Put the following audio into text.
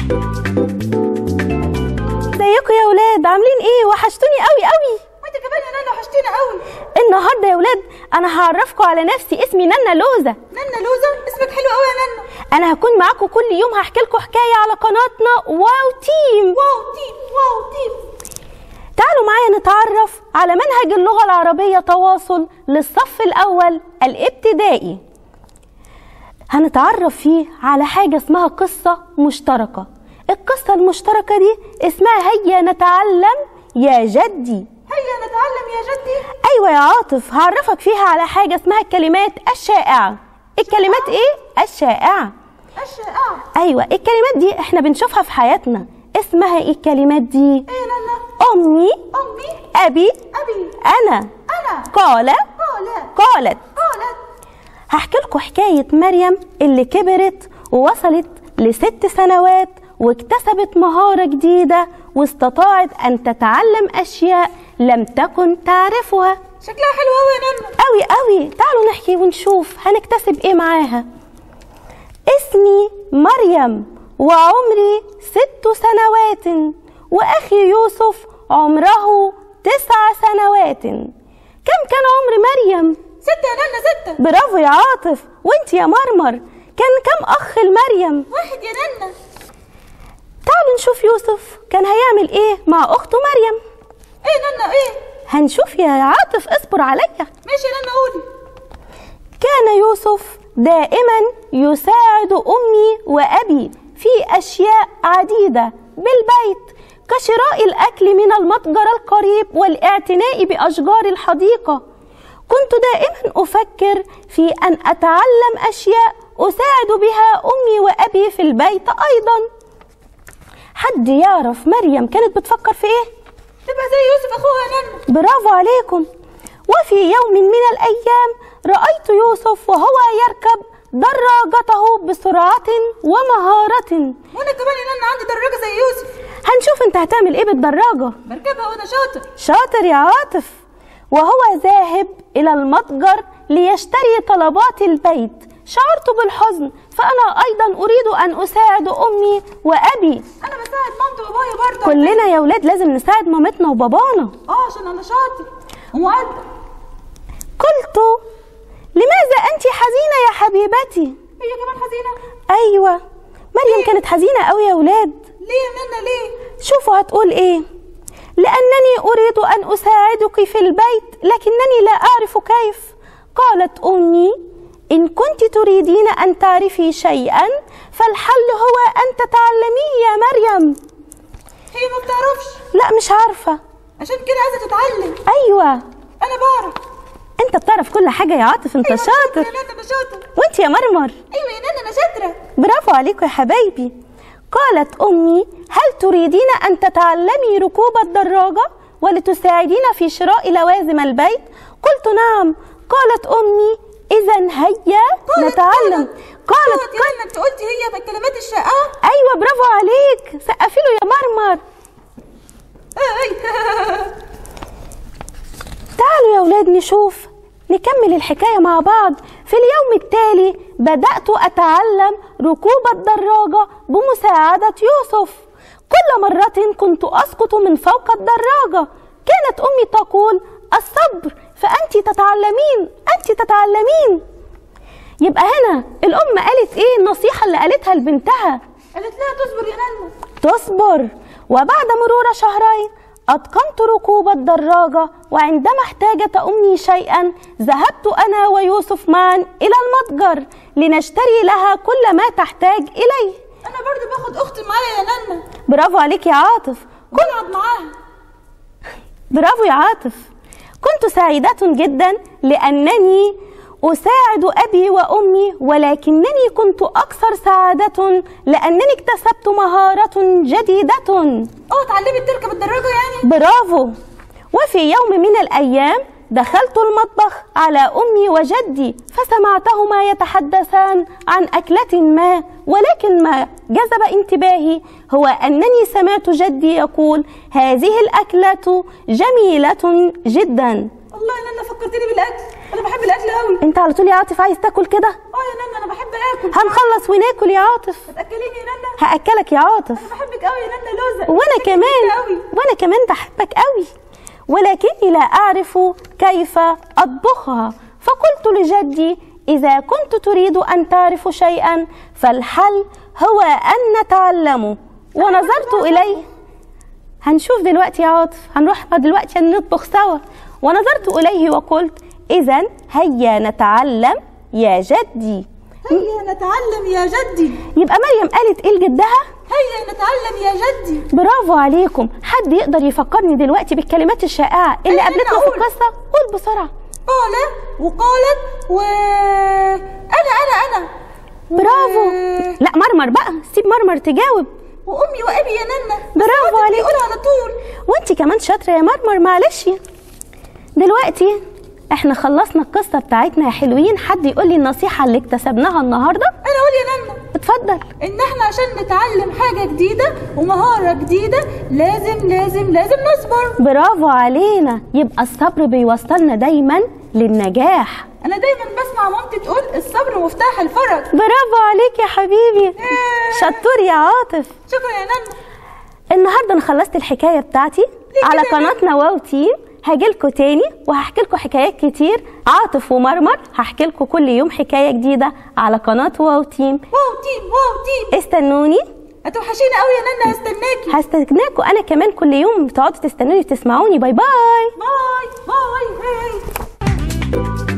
ازيكم يا ولاد عاملين ايه وحشتوني قوي قوي وانت كمان يا نانا وحشتينا قوي النهارده يا ولاد انا هعرفكم على نفسي اسمي نانا لوزه نانا لوزة اسمك حلو قوي يا نانا انا هكون معاكم كل يوم هحكي لكم حكايه على قناتنا واو تيم واو تيم واو تيم تعالوا معايا نتعرف على منهج اللغه العربيه تواصل للصف الاول الابتدائي هنتعرف فيه على حاجه اسمها قصه مشتركه القصه المشتركه دي اسمها هيا نتعلم يا جدي هيا نتعلم يا جدي ايوه يا عاطف هعرفك فيها على حاجه اسمها الكلمات الشائعه الكلمات ايه الشائعه الشائعة ايوه الكلمات دي احنا بنشوفها في حياتنا اسمها ايه الكلمات دي ايه يا نانا امي امي ابي ابي انا انا قال قالت قالت قالت هحكي لكم حكايه مريم اللي كبرت ووصلت لست سنوات واكتسبت مهاره جديده واستطاعت ان تتعلم اشياء لم تكن تعرفها شكلها حلو قوي يا نانا قوي قوي تعالوا نحكي ونشوف هنكتسب ايه معاها اسمي مريم وعمري ست سنوات واخي يوسف عمره تسع سنوات كم كان عمر مريم ستة يا نانا ستة برافو يا عاطف وانت يا مرمر كان كم اخ لمريم واحد يا نانا تعالوا نشوف يوسف كان هيعمل ايه مع اخته مريم ايه يا نانا ايه هنشوف يا عاطف اصبر عليا ماشي يا نانا قولي كان يوسف دائما يساعد امي وابي في اشياء عديده بالبيت كشراء الاكل من المتجر القريب والاعتناء باشجار الحديقه كنت دائما افكر في ان اتعلم اشياء اساعد بها امي وابي في البيت ايضا حد يعرف مريم كانت بتفكر في ايه تبقى زي يوسف اخوها يا نانا برافو عليكم وفي يوم من الأيام رأيت يوسف وهو يركب دراجته بسرعة ومهارة وانا كمان يا نانا عندي دراجة زي يوسف هنشوف انت هتعمل ايه بالدراجة بركبها وانا شاطر شاطر يا عاطف وهو ذاهب إلى المتجر ليشتري طلبات البيت شعرت بالحزن فأنا أيضا أريد أن أساعد أمي وأبي انا بساعد مامتي وبابايا برضه كلنا يا ولاد لازم نساعد مامتنا وبابانا اه عشان انا شاطر ومؤدب قلت لماذا أنت حزينة يا حبيبتي هي كمان حزينة ايوه مريم كانت حزينه قوي يا ولاد ليه يا نانا ليه شوفوا هتقول ايه لانني اريد ان اساعدك في البيت لكنني لا اعرف كيف قالت امي ان كنت تريدين ان تعرفي شيئا فالحل هو ان تتعلميه يا مريم هي ما بتعرفش لا مش عارفه عشان كده عايزة تتعلم ايوه انا بعرف انت بتعرف كل حاجه يا عاطف انت أيوة، شاطر يا نانا انا شاطر وانت يا مرمر ايوه يا نانا انا شاطرة برافو عليكم يا حبايبي قالت أمي هل تريدين أن تتعلمي ركوب الدراجة ولتساعدين في شراء لوازم البيت قلت نعم قالت أمي إذا هيا قالت- نتعلم قالت قالت يا نانا انت قلتي هي بالكلمات الشائعة أيوة برافو عليك سقفي له يا مرمر اي تعالوا يا ولاد نشوف نكمل الحكاية مع بعض في اليوم التالي بدأت أتعلم ركوب الدراجة بمساعدة يوسف كل مرة كنت أسقط من فوق الدراجة كانت أمي تقول الصبر فأنت تتعلمين أنت تتعلمين يبقى هنا الأم قالت إيه النصيحة اللي قالتها لبنتها قالت لها تصبر يا نانا تصبر وبعد مرور شهرين أتقنت ركوب الدراجة وعندما احتاجت أمي شيئا ذهبت أنا ويوسف معا إلى المتجر لنشتري لها كل ما تحتاج إليه انا برضو باخد اختي معايا يا نانا برافو عليك يا عاطف بلعب معاها برافو يا عاطف كنت سعيدة جدا لأنني أساعد أبي وأمي ولكنني كنت أكثر سعادة لأنني اكتسبت مهارة جديدة اه اتعلمت تركب الدراجة يعني برافو وفي يوم من الأيام دخلت المطبخ على أمي وجدي فسمعتهما يتحدثان عن أكلة ما ولكن ما جذب انتباهي هو أنني سمعت جدي يقول هذه الأكلة جميلة جدا والله يا نانا فكرتني بالاكل انا بحب الاكل قوي انت على طول يا عاطف عايز تاكل كده اه يا نانا انا بحب اكل هنخلص وناكل يا عاطف هتاكليني يا نانا هاكلك يا عاطف انا بحبك قوي يا نانا لوزه وانا بحبك كمان قوي وانا كمان بحبك قوي ولكني لا اعرف كيف اطبخها فقلت لجدي اذا كنت تريد ان تعرف شيئا فالحل هو ان نتعلمه ونظرت اليه هنشوف دلوقتي يا عاطف هنروح دلوقتي نطبخ سوا ونظرت اليه وقلت اذا هيا نتعلم يا جدي هيا نتعلم يا جدي يبقى مريم قالت ايه لجدها هيا نتعلم يا جدي برافو عليكم حد يقدر يفكرني دلوقتي بالكلمات الشائعة اللي أنا قابلتنا في أقول. القصة قول بسرعة قال وقالت و انا انا انا برافو و- لا مرمر بقى سيب مرمر تجاوب وامي وابي يا نانا برافو عليك بيقولها على طول وانت كمان شاطرة يا مرمر معلش دلوقتي احنا خلصنا القصة بتاعتنا يا حلوين حد يقول لي النصيحة اللي اكتسبناها النهاردة انا اقول يا نانا اتفضل ان احنا عشان نتعلم حاجه جديده ومهاره جديده لازم لازم لازم نصبر برافو علينا يبقى الصبر بيوصلنا دايما للنجاح انا دايما بسمع مامتي تقول الصبر مفتاح الفرج برافو عليك يا حبيبي شطور يا عاطف شكرا يا نانا النهارده انا خلصت الحكايه بتاعتي على كده؟ قناتنا واو تيم هاجيلكوا تاني وهحكي لكم حكايات كتير عاطف ومرمر هحكي لكم كل يوم حكايه جديده على قناه واو تيم واو تيم واو تيم استنوني هتوحشيني قوي يا نانا هستناكي هستناكوا انا كمان كل يوم بتقعدوا تستنوني تسمعوني باي باي باي باي باي